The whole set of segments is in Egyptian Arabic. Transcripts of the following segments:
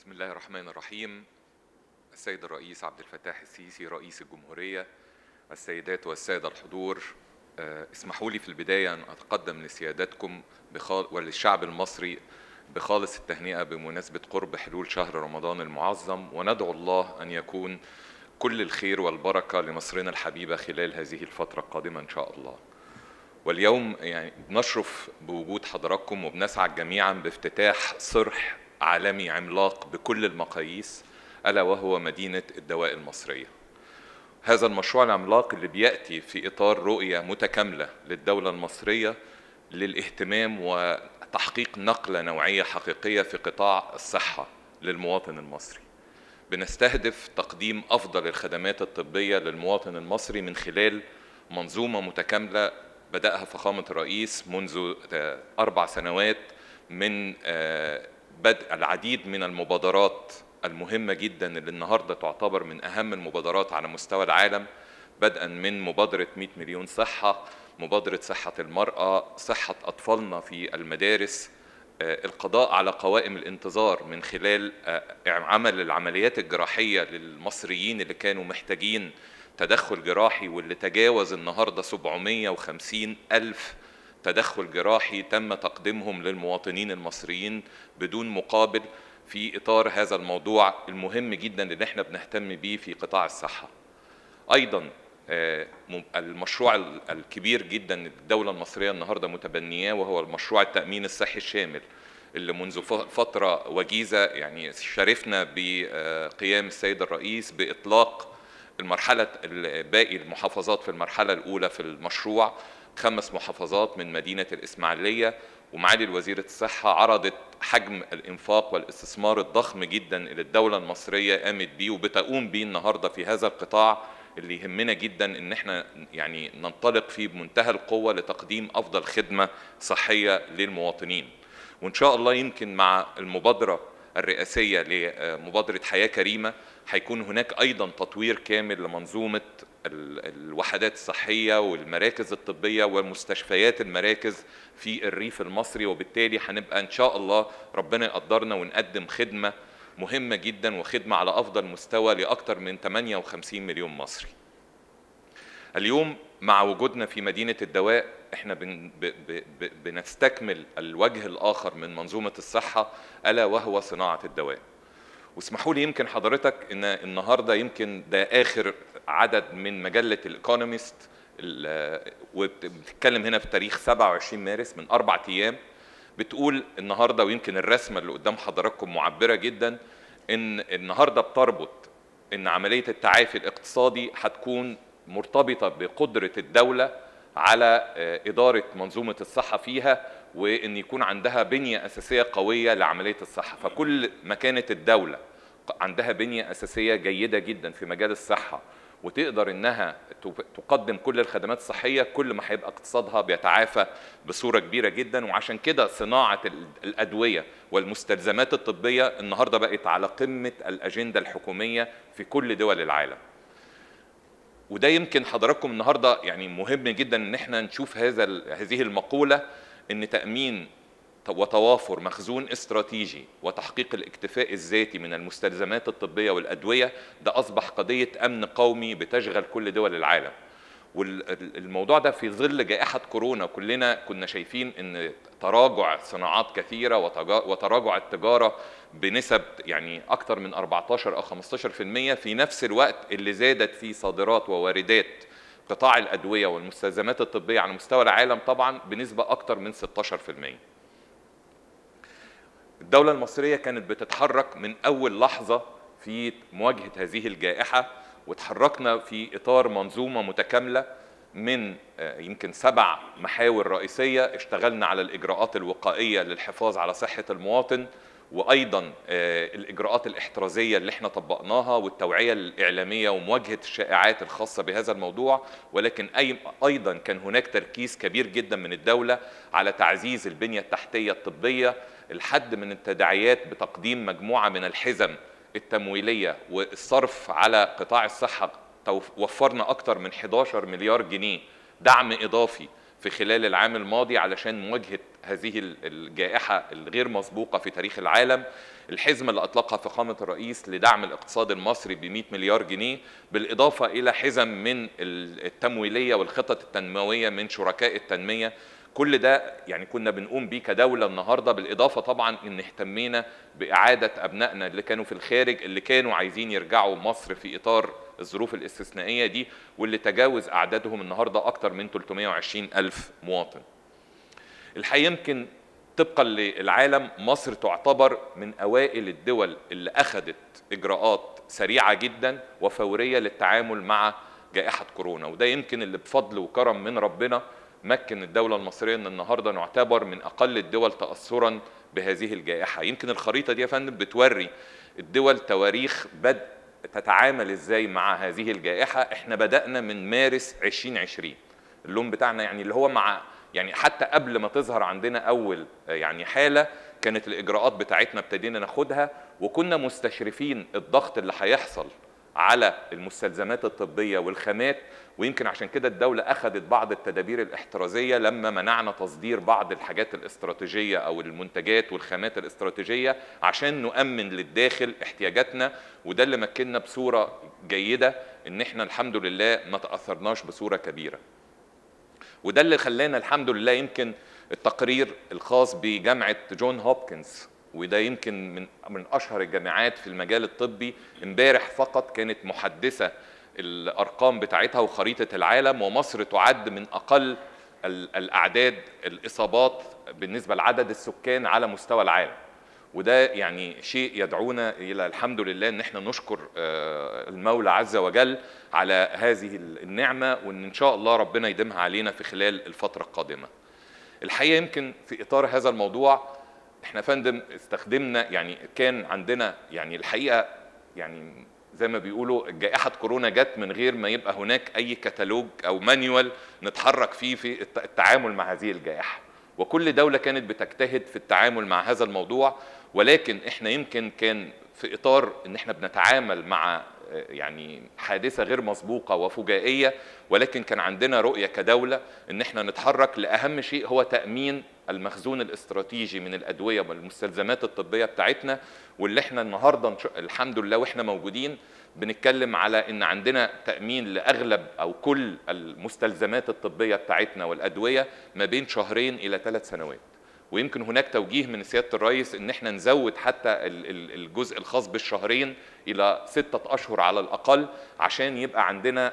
بسم الله الرحمن الرحيم السيد الرئيس عبد الفتاح السيسي رئيس الجمهورية السيدات والسادة الحضور آه، اسمحوا لي في البداية أن أتقدم لسيادتكم بخال... وللشعب المصري بخالص التهنئة بمناسبة قرب حلول شهر رمضان المعظم وندعو الله أن يكون كل الخير والبركة لمصرنا الحبيبة خلال هذه الفترة القادمة إن شاء الله واليوم يعني نشرف بوجود حضراتكم وبنسعد جميعا بافتتاح صرح عالمي عملاق بكل المقاييس الا وهو مدينه الدواء المصريه. هذا المشروع العملاق اللي بياتي في اطار رؤيه متكامله للدوله المصريه للاهتمام وتحقيق نقله نوعيه حقيقيه في قطاع الصحه للمواطن المصري. بنستهدف تقديم افضل الخدمات الطبيه للمواطن المصري من خلال منظومه متكامله بداها فخامه الرئيس منذ اربع سنوات من بدء العديد من المبادرات المهمه جدا اللي النهارده تعتبر من اهم المبادرات على مستوى العالم بدءا من مبادره 100 مليون صحه مبادره صحه المراه صحه اطفالنا في المدارس القضاء على قوائم الانتظار من خلال عمل العمليات الجراحيه للمصريين اللي كانوا محتاجين تدخل جراحي واللي تجاوز النهارده 750 ألف تدخل جراحي تم تقديمهم للمواطنين المصريين بدون مقابل في اطار هذا الموضوع المهم جدا اللي احنا بنهتم بيه في قطاع الصحه. ايضا المشروع الكبير جدا الدوله المصريه النهارده متبنياه وهو المشروع التامين الصحي الشامل اللي منذ فتره وجيزه يعني شرفنا بقيام السيد الرئيس باطلاق المرحله باقي المحافظات في المرحله الاولى في المشروع خمس محافظات من مدينة الإسماعيلية ومعالي وزيرة الصحة عرضت حجم الإنفاق والاستثمار الضخم جدا اللي الدولة المصرية قامت بيه وبتقوم بيه النهاردة في هذا القطاع اللي يهمنا جدا ان احنا يعني ننطلق فيه بمنتهى القوة لتقديم أفضل خدمة صحية للمواطنين وإن شاء الله يمكن مع المبادرة الرئاسية لمبادرة حياة كريمة هيكون هناك أيضا تطوير كامل لمنظومة الوحدات الصحيه والمراكز الطبيه ومستشفيات المراكز في الريف المصري وبالتالي هنبقى ان شاء الله ربنا يقدرنا ونقدم خدمه مهمه جدا وخدمه على افضل مستوى لاكثر من 58 مليون مصري. اليوم مع وجودنا في مدينه الدواء احنا بن ب ب بنستكمل الوجه الاخر من منظومه الصحه الا وهو صناعه الدواء. واسمحوا لي يمكن حضرتك ان النهارده يمكن ده اخر عدد من مجله الايكونومست وبتتكلم هنا في تاريخ 27 مارس من اربع ايام بتقول النهارده ويمكن الرسمه اللي قدام حضراتكم معبره جدا ان النهارده بتربط ان عمليه التعافي الاقتصادي هتكون مرتبطه بقدره الدوله على اداره منظومه الصحه فيها وان يكون عندها بنيه اساسيه قويه لعمليه الصحه فكل ما كانت الدوله عندها بنيه اساسيه جيده جدا في مجال الصحه وتقدر انها تقدم كل الخدمات الصحيه كل ما هيبقى اقتصادها بيتعافى بصوره كبيره جدا وعشان كده صناعه الادويه والمستلزمات الطبيه النهارده بقت على قمه الاجنده الحكوميه في كل دول العالم. وده يمكن حضراتكم النهارده يعني مهم جدا ان احنا نشوف هذا هذه المقوله ان تامين وتوافر مخزون استراتيجي وتحقيق الاكتفاء الذاتي من المستلزمات الطبيه والادويه ده اصبح قضيه امن قومي بتشغل كل دول العالم. والموضوع ده في ظل جائحه كورونا كلنا كنا شايفين ان تراجع صناعات كثيره وتراجع التجاره بنسب يعني اكثر من 14 او 15% في نفس الوقت اللي زادت فيه صادرات وواردات قطاع الادويه والمستلزمات الطبيه على مستوى العالم طبعا بنسبه اكثر من 16%. الدولة المصرية كانت بتتحرك من أول لحظة في مواجهة هذه الجائحة وتحركنا في إطار منظومة متكاملة من يمكن سبع محاور رئيسية اشتغلنا على الإجراءات الوقائية للحفاظ على صحة المواطن وأيضا الإجراءات الاحترازية اللي احنا طبقناها والتوعية الإعلامية ومواجهة الشائعات الخاصة بهذا الموضوع ولكن أي أيضا كان هناك تركيز كبير جدا من الدولة على تعزيز البنية التحتية الطبية الحد من التداعيات بتقديم مجموعة من الحزم التمويلية والصرف على قطاع الصحة وفرنا أكثر من 11 مليار جنيه دعم إضافي في خلال العام الماضي علشان مواجهه هذه الجائحه الغير مسبوقه في تاريخ العالم الحزمه اللي اطلقها فخامه الرئيس لدعم الاقتصاد المصري ب 100 مليار جنيه بالاضافه الى حزم من التمويليه والخطط التنمويه من شركاء التنميه كل ده يعني كنا بنقوم بيه كدوله النهارده بالاضافه طبعا ان اهتمينا باعاده ابنائنا اللي كانوا في الخارج اللي كانوا عايزين يرجعوا مصر في اطار الظروف الاستثنائيه دي واللي تجاوز اعدادهم النهارده اكثر من 320 الف مواطن. الحقيقه يمكن طبقا للعالم مصر تعتبر من اوائل الدول اللي اخذت اجراءات سريعه جدا وفوريه للتعامل مع جائحه كورونا وده يمكن اللي بفضل وكرم من ربنا مكن الدولة المصرية ان النهاردة نعتبر من اقل الدول تأثرا بهذه الجائحة يمكن الخريطة دي يا فندم بتوري الدول تواريخ بدء تتعامل ازاي مع هذه الجائحة احنا بدأنا من مارس 2020 اللون بتاعنا يعني اللي هو مع يعني حتى قبل ما تظهر عندنا اول يعني حالة كانت الاجراءات بتاعتنا ابتدينا ناخدها وكنا مستشرفين الضغط اللي هيحصل على المستلزمات الطبية والخامات ويمكن عشان كده الدولة أخذت بعض التدابير الاحترازية لما منعنا تصدير بعض الحاجات الاستراتيجية أو المنتجات والخامات الاستراتيجية عشان نؤمن للداخل احتياجاتنا وده اللي مكننا بصورة جيدة إن احنا الحمد لله ما تأثرناش بصورة كبيرة وده اللي خلانا الحمد لله يمكن التقرير الخاص بجامعة جون هوبكنز وده يمكن من من اشهر الجامعات في المجال الطبي امبارح فقط كانت محدثه الارقام بتاعتها وخريطه العالم ومصر تعد من اقل الاعداد الاصابات بالنسبه لعدد السكان على مستوى العالم وده يعني شيء يدعونا الى الحمد لله ان احنا نشكر المولى عز وجل على هذه النعمه وان ان شاء الله ربنا يديمها علينا في خلال الفتره القادمه. الحقيقه يمكن في اطار هذا الموضوع احنا فندم استخدمنا يعني كان عندنا يعني الحقيقه يعني زي ما بيقولوا جائحه كورونا جت من غير ما يبقى هناك اي كتالوج او مانيوال نتحرك فيه في التعامل مع هذه الجائحه وكل دوله كانت بتجتهد في التعامل مع هذا الموضوع ولكن احنا يمكن كان في اطار ان احنا بنتعامل مع يعني حادثه غير مسبوقه وفجائيه ولكن كان عندنا رؤيه كدوله ان احنا نتحرك لاهم شيء هو تامين المخزون الاستراتيجي من الادويه والمستلزمات الطبيه بتاعتنا واللي احنا النهارده الحمد لله واحنا موجودين بنتكلم على ان عندنا تامين لاغلب او كل المستلزمات الطبيه بتاعتنا والادويه ما بين شهرين الى ثلاث سنوات ويمكن هناك توجيه من سياده الرئيس ان احنا نزود حتى الجزء الخاص بالشهرين الى ستة اشهر على الاقل عشان يبقى عندنا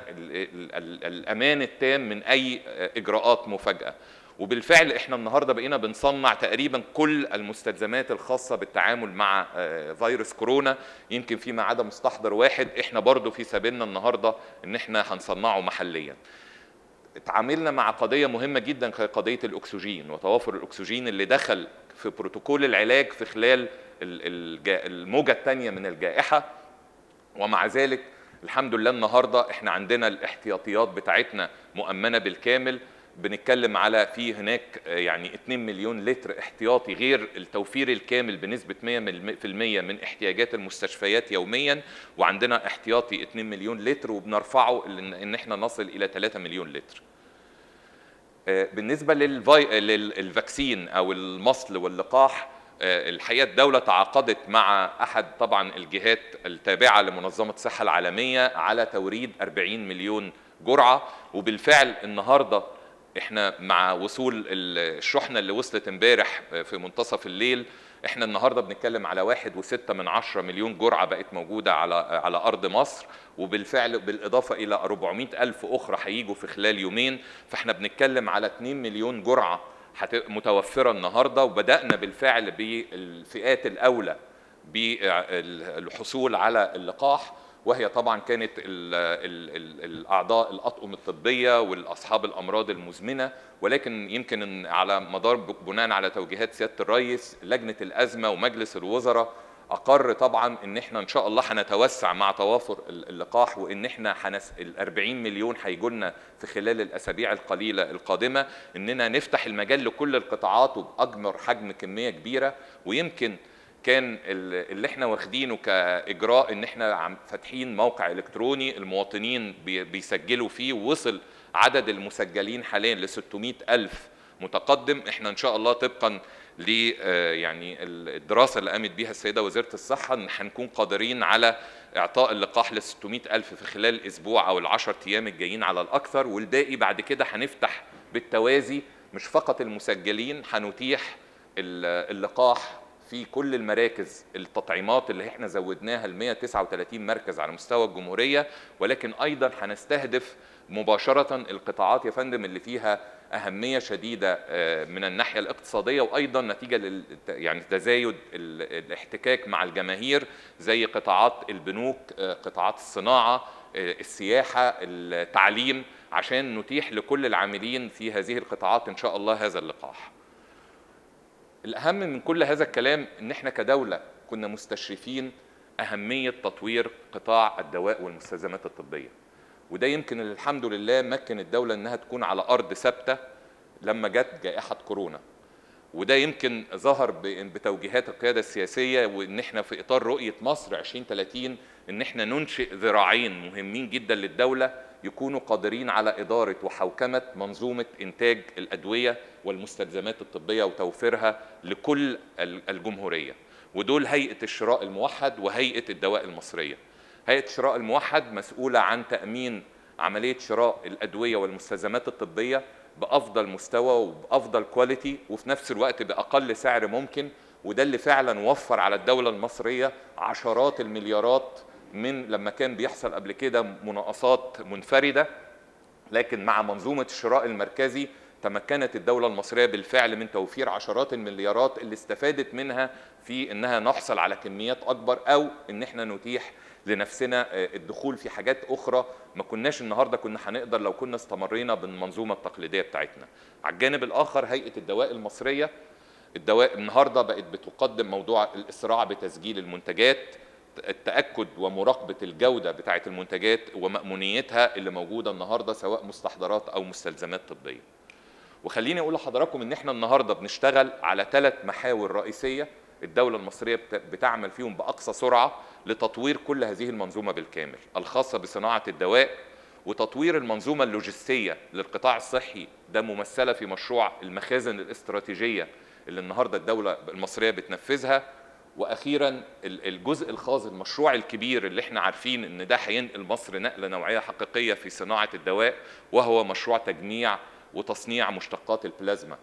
الامان التام من اي اجراءات مفاجاه وبالفعل احنا النهارده بقينا بنصنع تقريبا كل المستلزمات الخاصه بالتعامل مع فيروس كورونا يمكن فيما عدا مستحضر واحد احنا برضو في سبيلنا النهارده ان احنا هنصنعه محليا اتعاملنا مع قضيه مهمه جدا قضيه الاكسجين وتوافر الاكسجين اللي دخل في بروتوكول العلاج في خلال الموجه الثانيه من الجائحه ومع ذلك الحمد لله النهارده احنا عندنا الاحتياطيات بتاعتنا مؤمنه بالكامل بنتكلم على في هناك يعني 2 مليون لتر احتياطي غير التوفير الكامل بنسبة 100% من احتياجات المستشفيات يوميا وعندنا احتياطي 2 مليون لتر وبنرفعه ان احنا نصل الى 3 مليون لتر. بالنسبة للفي... للفاكسين او المصل واللقاح الحقيقة الدولة تعاقدت مع أحد طبعا الجهات التابعة لمنظمة الصحة العالمية على توريد 40 مليون جرعة وبالفعل النهارده احنا مع وصول الشحنه اللي وصلت امبارح في منتصف الليل احنا النهارده بنتكلم على واحد وستة من عشرة مليون جرعة بقت موجودة على على أرض مصر وبالفعل بالإضافة إلى 400 ألف أخرى هيجوا في خلال يومين فاحنا بنتكلم على 2 مليون جرعة متوفرة النهارده وبدأنا بالفعل بالفئات الأولى بالحصول على اللقاح وهي طبعا كانت ال ال ال الاعضاء الاطقم الطبيه والاصحاب الامراض المزمنه ولكن يمكن على مدار بناء على توجيهات سياده الرئيس لجنه الازمه ومجلس الوزراء اقر طبعا ان احنا ان شاء الله هنتوسع مع توافر اللقاح وان احنا هنس ال 40 مليون هيجوا لنا في خلال الاسابيع القليله القادمه اننا نفتح المجال لكل القطاعات وباكبر حجم كميه كبيره ويمكن كان اللي احنا واخدينه كاجراء ان احنا فاتحين موقع الكتروني المواطنين بيسجلوا فيه ووصل عدد المسجلين حاليا ل 600 ألف متقدم احنا ان شاء الله طبقا ل يعني الدراسه اللي قامت بيها السيده وزيره الصحه ان هنكون قادرين على اعطاء اللقاح ل 600 الف في خلال الاسبوع او العشر ايام الجايين على الاكثر والباقي بعد كده هنفتح بالتوازي مش فقط المسجلين هنتيح اللقاح في كل المراكز التطعيمات اللي احنا زودناها ل 139 مركز على مستوى الجمهوريه ولكن ايضا هنستهدف مباشره القطاعات يا فندم اللي فيها اهميه شديده من الناحيه الاقتصاديه وايضا نتيجه لل يعني تزايد الاحتكاك مع الجماهير زي قطاعات البنوك قطاعات الصناعه السياحه التعليم عشان نتيح لكل العاملين في هذه القطاعات ان شاء الله هذا اللقاح الاهم من كل هذا الكلام ان احنا كدوله كنا مستشرفين اهميه تطوير قطاع الدواء والمستلزمات الطبيه وده يمكن الحمد لله مكن الدوله انها تكون على ارض ثابته لما جت جائحه كورونا وده يمكن ظهر بتوجيهات القياده السياسيه وان احنا في اطار رؤيه مصر 2030 ان احنا ننشئ ذراعين مهمين جدا للدوله يكونوا قادرين على اداره وحوكمه منظومه انتاج الادويه والمستلزمات الطبيه وتوفيرها لكل الجمهوريه ودول هيئه الشراء الموحد وهيئه الدواء المصريه هيئه الشراء الموحد مسؤوله عن تامين عمليه شراء الادويه والمستلزمات الطبيه بافضل مستوى وبافضل كواليتي وفي نفس الوقت باقل سعر ممكن وده اللي فعلا وفر على الدوله المصريه عشرات المليارات من لما كان بيحصل قبل كده مناقصات منفرده لكن مع منظومه الشراء المركزي تمكنت الدولة المصرية بالفعل من توفير عشرات المليارات اللي استفادت منها في انها نحصل على كميات اكبر او ان احنا نتيح لنفسنا الدخول في حاجات اخرى ما كناش النهارده كنا هنقدر لو كنا استمرينا بالمنظومه التقليديه بتاعتنا. على الجانب الاخر هيئه الدواء المصريه الدواء النهارده بقت بتقدم موضوع الاسراع بتسجيل المنتجات التاكد ومراقبه الجوده بتاعه المنتجات ومامونيتها اللي موجوده النهارده سواء مستحضرات او مستلزمات طبيه. وخليني اقول لحضراتكم ان احنا النهارده بنشتغل على ثلاث محاور رئيسيه الدوله المصريه بتعمل فيهم باقصى سرعه لتطوير كل هذه المنظومه بالكامل الخاصه بصناعه الدواء وتطوير المنظومه اللوجستيه للقطاع الصحي ده ممثله في مشروع المخازن الاستراتيجيه اللي النهارده الدوله المصريه بتنفذها واخيرا الجزء الخاص المشروع الكبير اللي احنا عارفين ان ده هينقل مصر نقله نوعيه حقيقيه في صناعه الدواء وهو مشروع تجميع وتصنيع مشتقات البلازما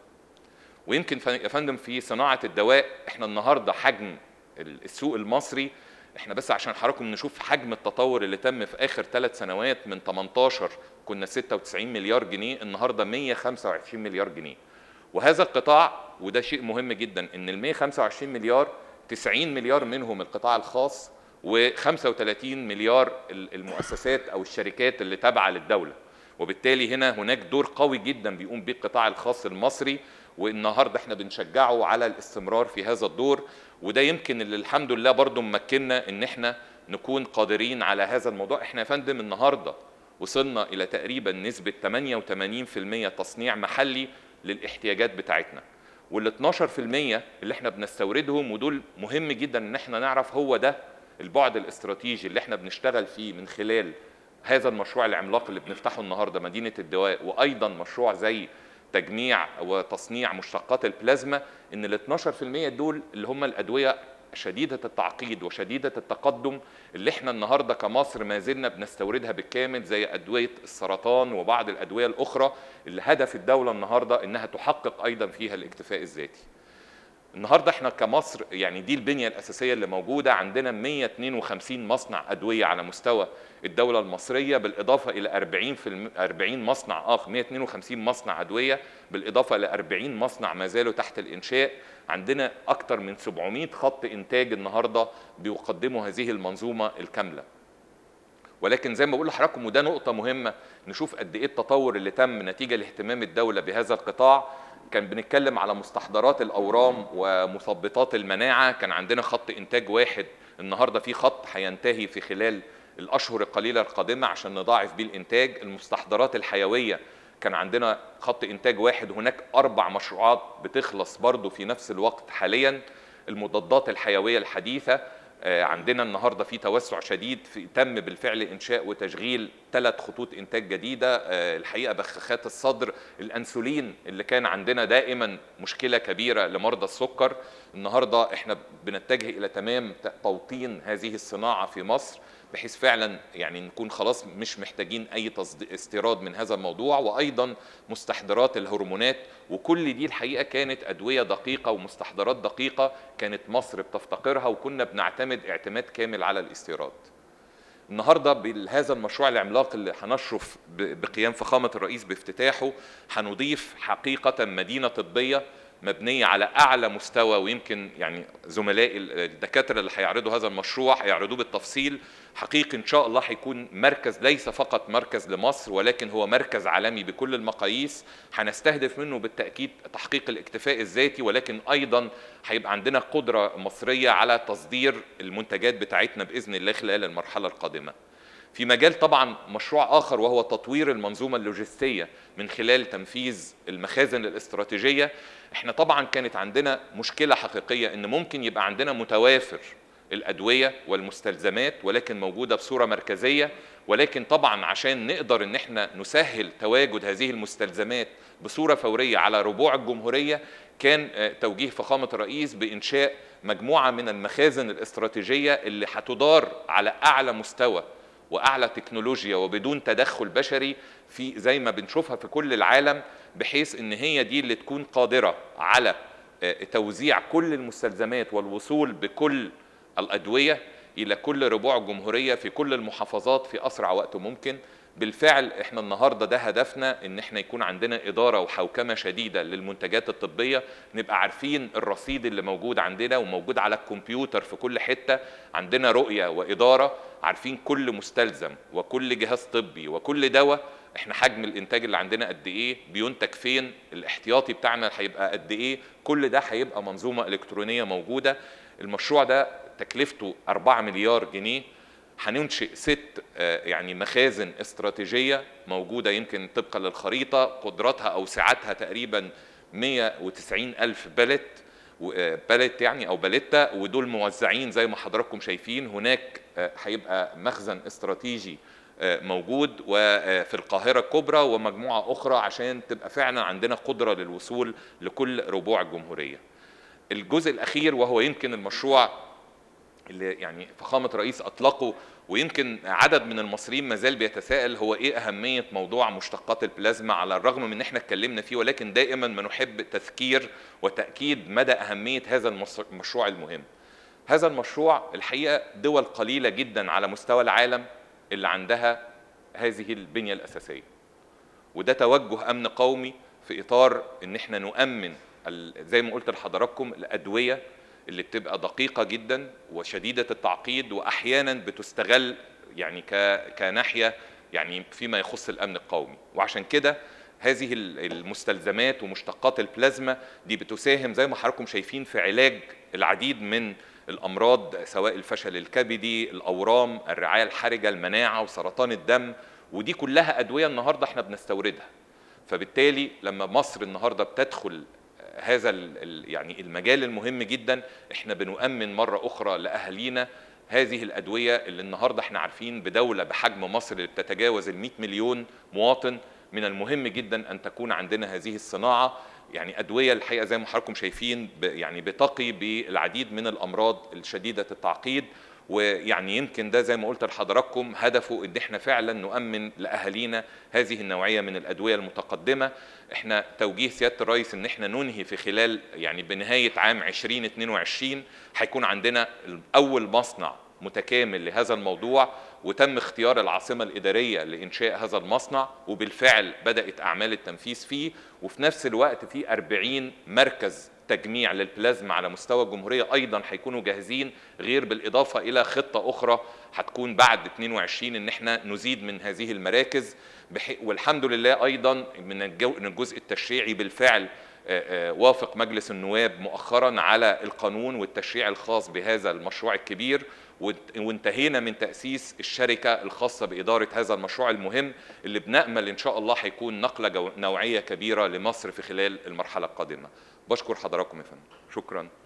ويمكن يا فندم في صناعه الدواء احنا النهارده حجم السوق المصري احنا بس عشان حضراتكم نشوف حجم التطور اللي تم في اخر ثلاث سنوات من 18 كنا 96 مليار جنيه النهارده 125 مليار جنيه وهذا القطاع وده شيء مهم جدا ان ال 125 مليار 90 مليار منهم القطاع الخاص و35 مليار المؤسسات او الشركات اللي تابعه للدوله وبالتالي هنا هناك دور قوي جدا بيقوم به القطاع الخاص المصري والنهارده احنا بنشجعه على الاستمرار في هذا الدور وده يمكن اللي الحمد لله برضو ممكننا ان احنا نكون قادرين على هذا الموضوع احنا يا فندم النهارده وصلنا الى تقريبا نسبه 88% تصنيع محلي للاحتياجات بتاعتنا وال 12% اللي احنا بنستوردهم ودول مهم جدا ان احنا نعرف هو ده البعد الاستراتيجي اللي احنا بنشتغل فيه من خلال هذا المشروع العملاق اللي بنفتحه النهارده مدينه الدواء وايضا مشروع زي تجميع وتصنيع مشتقات البلازما ان ال 12% دول اللي هم الادويه شديده التعقيد وشديده التقدم اللي احنا النهارده كمصر ما زلنا بنستوردها بالكامل زي ادويه السرطان وبعض الادويه الاخرى اللي هدف الدوله النهارده انها تحقق ايضا فيها الاكتفاء الذاتي. النهارده احنا كمصر يعني دي البنيه الاساسيه اللي موجوده عندنا 152 مصنع ادويه على مستوى الدوله المصريه بالاضافه الى 40 في 40 مصنع اخر 152 مصنع ادويه بالاضافه الى 40 مصنع ما زالوا تحت الانشاء عندنا اكثر من 700 خط انتاج النهارده بيقدموا هذه المنظومه الكامله ولكن زي ما بقول لحضراتكم وده نقطه مهمه نشوف قد ايه التطور اللي تم نتيجه لاهتمام الدوله بهذا القطاع كان بنتكلم على مستحضرات الاورام ومثبطات المناعه كان عندنا خط انتاج واحد النهارده في خط هينتهي في خلال الاشهر القليله القادمه عشان نضاعف بيه الانتاج المستحضرات الحيويه كان عندنا خط انتاج واحد هناك اربع مشروعات بتخلص برضو في نفس الوقت حاليا المضادات الحيويه الحديثه آه، عندنا النهارده في توسع شديد في تم بالفعل انشاء وتشغيل ثلاث خطوط انتاج جديده آه، الحقيقه بخاخات الصدر الانسولين اللي كان عندنا دائما مشكله كبيره لمرضى السكر النهارده احنا بنتجه الى تمام توطين هذه الصناعه في مصر بحيث فعلا يعني نكون خلاص مش محتاجين اي تصدي- استيراد من هذا الموضوع وايضا مستحضرات الهرمونات وكل دي الحقيقه كانت ادويه دقيقه ومستحضرات دقيقه كانت مصر بتفتقرها وكنا بنعتمد اعتماد كامل على الاستيراد. النهارده بهذا المشروع العملاق اللي هنشرف ب- بقيام فخامه الرئيس بافتتاحه هنضيف حقيقه مدينه طبيه مبنيه على اعلى مستوى ويمكن يعني زملائي ال- الدكاتره اللي هيعرضوا هذا المشروع هيعرضوه بالتفصيل حقيقي ان شاء الله هيكون مركز ليس فقط مركز لمصر ولكن هو مركز عالمي بكل المقاييس هنستهدف منه بالتاكيد تحقيق الاكتفاء الذاتي ولكن ايضا هيبقى عندنا قدره مصريه على تصدير المنتجات بتاعتنا باذن الله خلال المرحله القادمه في مجال طبعا مشروع اخر وهو تطوير المنظومه اللوجستيه من خلال تنفيذ المخازن الاستراتيجيه احنا طبعا كانت عندنا مشكله حقيقيه ان ممكن يبقى عندنا متوافر الادويه والمستلزمات ولكن موجوده بصوره مركزيه ولكن طبعا عشان نقدر ان احنا نسهل تواجد هذه المستلزمات بصوره فوريه على ربوع الجمهوريه كان آه، توجيه فخامه الرئيس بانشاء مجموعه من المخازن الاستراتيجيه اللي هتدار على اعلى مستوى واعلى تكنولوجيا وبدون تدخل بشري في زي ما بنشوفها في كل العالم بحيث ان هي دي اللي تكون قادره على آه، توزيع كل المستلزمات والوصول بكل الادويه الى كل ربوع الجمهوريه في كل المحافظات في اسرع وقت ممكن بالفعل احنا النهارده ده هدفنا ان احنا يكون عندنا اداره وحوكمه شديده للمنتجات الطبيه نبقى عارفين الرصيد اللي موجود عندنا وموجود على الكمبيوتر في كل حته عندنا رؤيه واداره عارفين كل مستلزم وكل جهاز طبي وكل دواء احنا حجم الانتاج اللي عندنا قد ايه بينتج فين الاحتياطي بتاعنا هيبقى قد ايه كل ده هيبقى منظومه الكترونيه موجوده المشروع ده تكلفته 4 مليار جنيه هننشئ ست آه، يعني مخازن استراتيجيه موجوده يمكن طبقا للخريطه قدراتها او سعتها تقريبا 190 الف بالت و- آه، بالت يعني او باليتا ودول موزعين زي ما حضراتكم شايفين هناك آه، هيبقى مخزن استراتيجي آه، موجود وفي القاهرة الكبرى ومجموعة أخرى عشان تبقى فعلا عندنا قدرة للوصول لكل ربوع الجمهورية الجزء الأخير وهو يمكن المشروع اللي يعني فخامة الرئيس أطلقه ويمكن عدد من المصريين ما زال بيتساءل هو ايه اهميه موضوع مشتقات البلازما على الرغم من ان احنا اتكلمنا فيه ولكن دائما ما نحب تذكير وتاكيد مدى اهميه هذا المص- المشروع المهم. هذا المشروع الحقيقه دول قليله جدا على مستوى العالم اللي عندها هذه البنيه الاساسيه. وده توجه امن قومي في اطار ان احنا نؤمن ال- زي ما قلت لحضراتكم الادويه اللي بتبقى دقيقه جدا وشديده التعقيد واحيانا بتستغل يعني ك- كناحيه يعني فيما يخص الامن القومي وعشان كده هذه ال- المستلزمات ومشتقات البلازما دي بتساهم زي ما حضراتكم شايفين في علاج العديد من الامراض سواء الفشل الكبدي الاورام الرعايه الحرجه المناعه وسرطان الدم ودي كلها ادويه النهارده احنا بنستوردها فبالتالي لما مصر النهارده بتدخل هذا ال- ال- يعني المجال المهم جدا احنا بنؤمن مره اخرى لاهالينا هذه الادويه اللي النهارده احنا عارفين بدوله بحجم مصر اللي بتتجاوز ال 100 مليون مواطن من المهم جدا ان تكون عندنا هذه الصناعه يعني ادويه الحقيقه زي ما حضراتكم شايفين ب- يعني بتقي بالعديد من الامراض الشديده التعقيد ويعني يمكن ده زي ما قلت لحضراتكم هدفه ان احنا فعلا نؤمن لاهالينا هذه النوعيه من الادويه المتقدمه احنا توجيه سياده الرئيس ان احنا ننهي في خلال يعني بنهايه عام 2022 هيكون عندنا اول مصنع متكامل لهذا الموضوع وتم اختيار العاصمه الاداريه لانشاء هذا المصنع وبالفعل بدات اعمال التنفيذ فيه وفي نفس الوقت في 40 مركز تجميع للبلازما على مستوى الجمهوريه ايضا هيكونوا جاهزين غير بالاضافه الى خطه اخرى هتكون بعد 22 ان احنا نزيد من هذه المراكز بح... والحمد لله ايضا من الجو... من الجزء التشريعي بالفعل آه، آه، وافق مجلس النواب مؤخرا على القانون والتشريع الخاص بهذا المشروع الكبير وانت- وانتهينا من تأسيس الشركة الخاصة بإدارة هذا المشروع المهم اللي بنأمل إن شاء الله هيكون نقلة جو- نوعية كبيرة لمصر في خلال المرحلة القادمة بشكر حضراتكم يا فندم شكرا